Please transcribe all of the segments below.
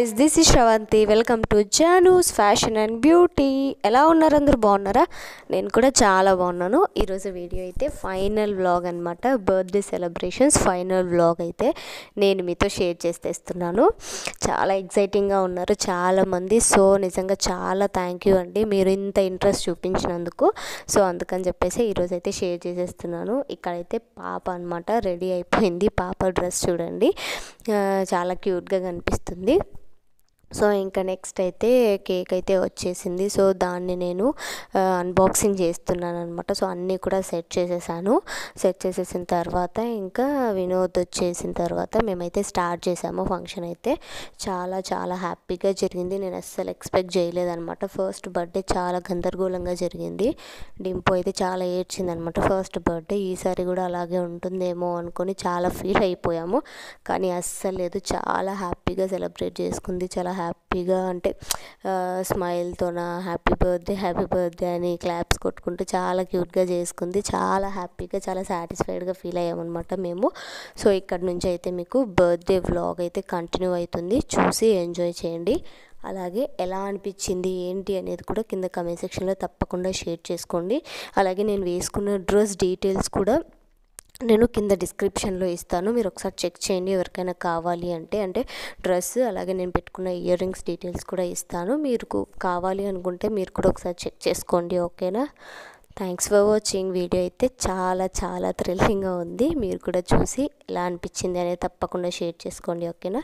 guys this is Sravanthi welcome to Janu's fashion and beauty ఎలా ఉన్నారు అందరూ బాగున్నారా నేను కూడా చాలా బాగున్నాను ఈరోజు వీడియో అయితే ఫైనల్ వ్లాగ్ అనమాట బర్త్డే సెలబ్రేషన్స్ ఫైనల్ వ్లాగ్ అయితే నేను మీతో షేర్ చేస్తేస్తున్నాను చాలా ఎగ్జైటింగ్గా ఉన్నారు చాలామంది సో నిజంగా చాలా థ్యాంక్ యూ అండి మీరు ఇంత ఇంట్రెస్ట్ చూపించినందుకు సో అందుకని చెప్పేసి ఈరోజు అయితే షేర్ చేసేస్తున్నాను ఇక్కడైతే పాప అనమాట రెడీ అయిపోయింది పాప డ్రెస్ చూడండి ఆ, చాలా క్యూట్గా కనిపిస్తుంది సో ఇంకా నెక్స్ట్ అయితే కేక్ అయితే వచ్చేసింది సో దాన్ని నేను అన్బాక్సింగ్ చేస్తున్నాను అనమాట సో అన్నీ కూడా సెట్ చేసేసాను సెట్ చేసేసిన తర్వాత ఇంకా వినోద్ వచ్చేసిన తర్వాత మేమైతే స్టార్ట్ చేసాము ఫంక్షన్ అయితే చాలా చాలా హ్యాపీగా జరిగింది నేను అస్సలు ఎక్స్పెక్ట్ చేయలేదన్నమాట ఫస్ట్ బర్త్డే చాలా గందరగోళంగా జరిగింది డింపు అయితే చాలా ఏడ్చింది అనమాట ఫస్ట్ బర్త్డే ఈసారి కూడా అలాగే ఉంటుందేమో అనుకొని చాలా ఫీల్ అయిపోయాము కానీ అస్సలు లేదు చాలా హ్యాపీగా సెలబ్రేట్ చేసుకుంది చాలా హ్యాపీగా అంటే స్మైల్తోన హ్యాపీ బర్త్డే హ్యాపీ బర్త్డే అని క్లాప్స్ కొట్టుకుంటూ చాలా క్యూట్గా చేసుకుంది చాలా హ్యాపీగా చాలా సాటిస్ఫైడ్గా ఫీల్ అయ్యామన్నమాట మేము సో ఇక్కడ నుంచి అయితే మీకు బర్త్డే వ్లాగ్ అయితే కంటిన్యూ అవుతుంది చూసి ఎంజాయ్ చేయండి అలాగే ఎలా అనిపించింది ఏంటి అనేది కూడా కింద కమెంట్ సెక్షన్లో తప్పకుండా షేర్ చేసుకోండి అలాగే నేను వేసుకున్న డ్రెస్ డీటెయిల్స్ కూడా నేను కింద డిస్క్రిప్షన్లో ఇస్తాను మీరు ఒకసారి చెక్ చేయండి ఎవరికైనా కావాలి అంటే అంటే డ్రెస్ అలాగే నేను పెట్టుకున్న ఇయర్ రింగ్స్ డీటెయిల్స్ కూడా ఇస్తాను మీరు కావాలి అనుకుంటే మీరు కూడా ఒకసారి చెక్ చేసుకోండి ఓకేనా థ్యాంక్స్ ఫర్ వాచింగ్ వీడియో అయితే చాలా చాలా థ్రిల్లింగ్గా ఉంది మీరు కూడా చూసి ఎలా అనిపించింది అనేది తప్పకుండా షేర్ చేసుకోండి ఓకేనా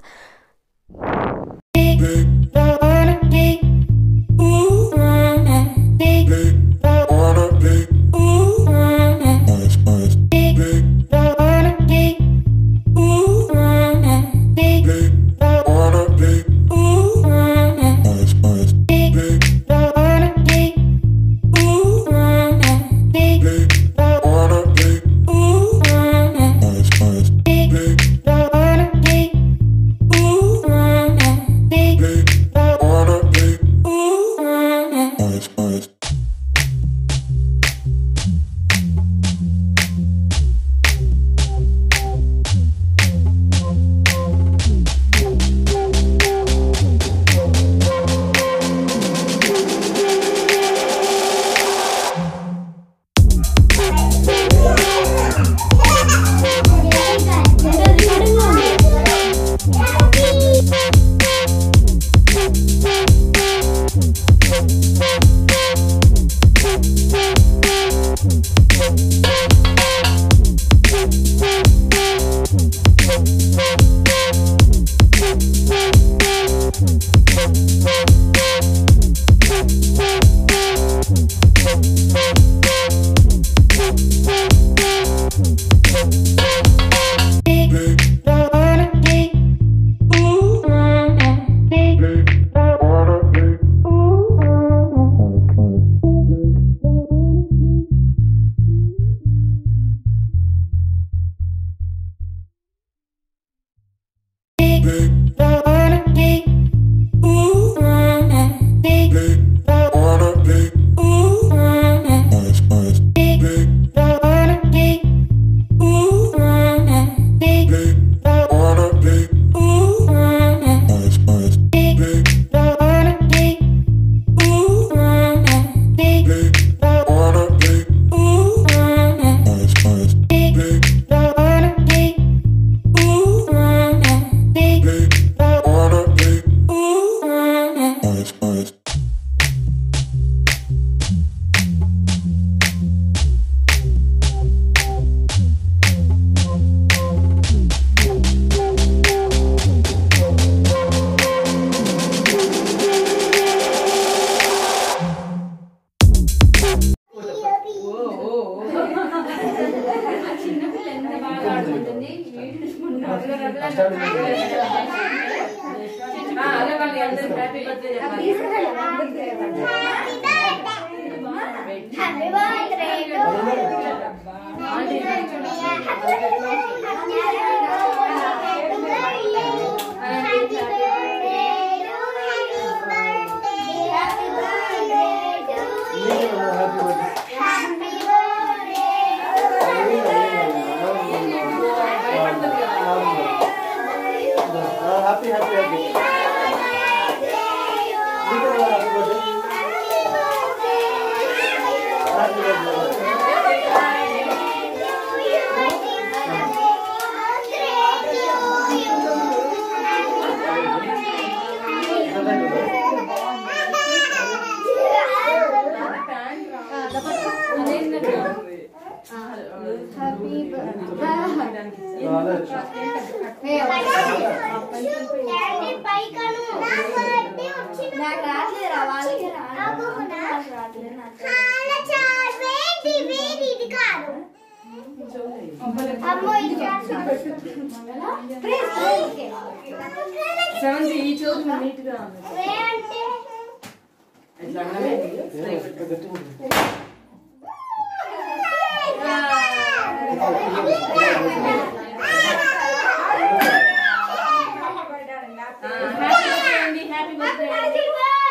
Happy birthday to happy happy happy నాకు రాట్లేదురా వాళ్ళకి అమ్మో ఇది సెవెంత్ ఈ చోటు నీట్ గా ఉంది అంటే ఇట్లా అనగానే హ్యాపీ బర్త్డే హ్యాపీ బర్త్డే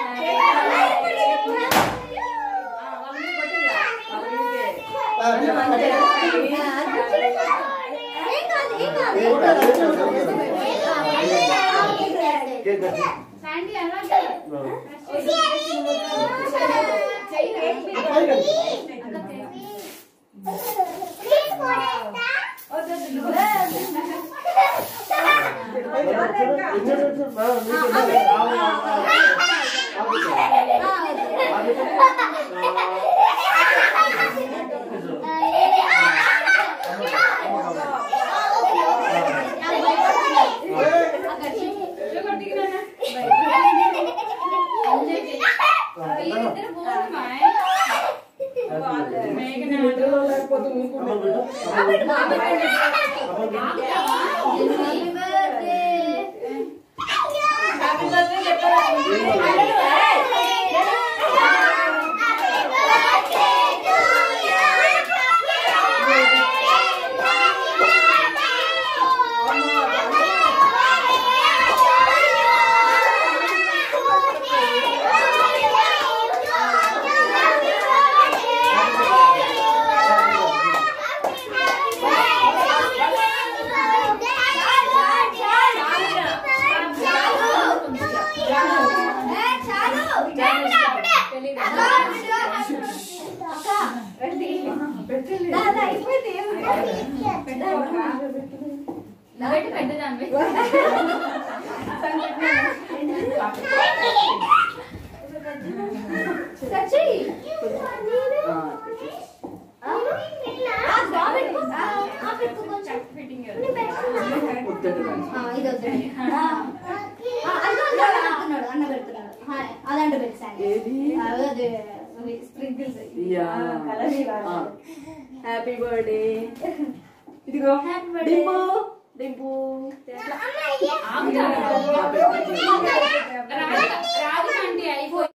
అదంటే పెట్టాను స్ప్రింకిల్స్ హ్యాపీ బర్త్డే ఇదిగో డింపు డింపు అమ్మ రాదు ఆంటీ అయిపోయి